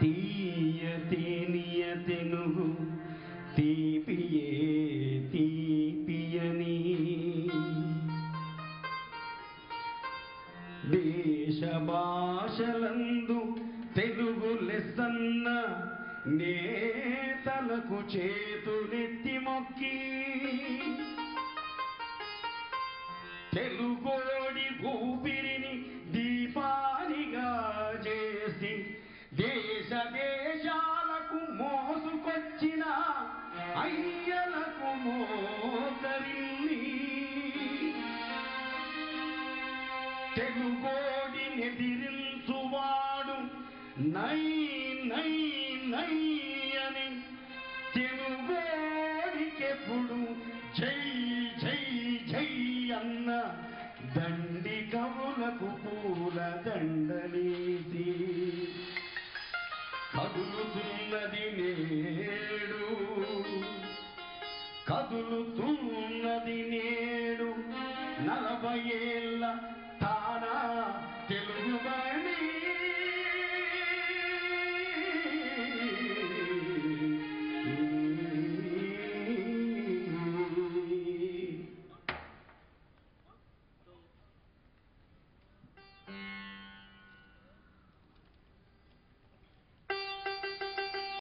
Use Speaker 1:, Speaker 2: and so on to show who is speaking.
Speaker 1: తీయ తేనియ తెనుగు తీపియే తీపియని దేశ భాషలందు తెలుగు లెస్సన్న నేతలకు చేతులెత్తి మొక్కి తెలుగోడి ఊపిరిని దీపానిగా చేసి దేశ దేశాలకు మోసుకొచ్చిన అయ్యలకు మోకరిల్లి తెలుగోడి నెదిరించువాడు నై నై నై అని తెలుగోడికెప్పుడు జై జై జై అన్న దండి కవులకు పూల దండలేసి కదులుతున్నది నేడు కదులుతున్నది నేడు నలభై ఏళ్ళ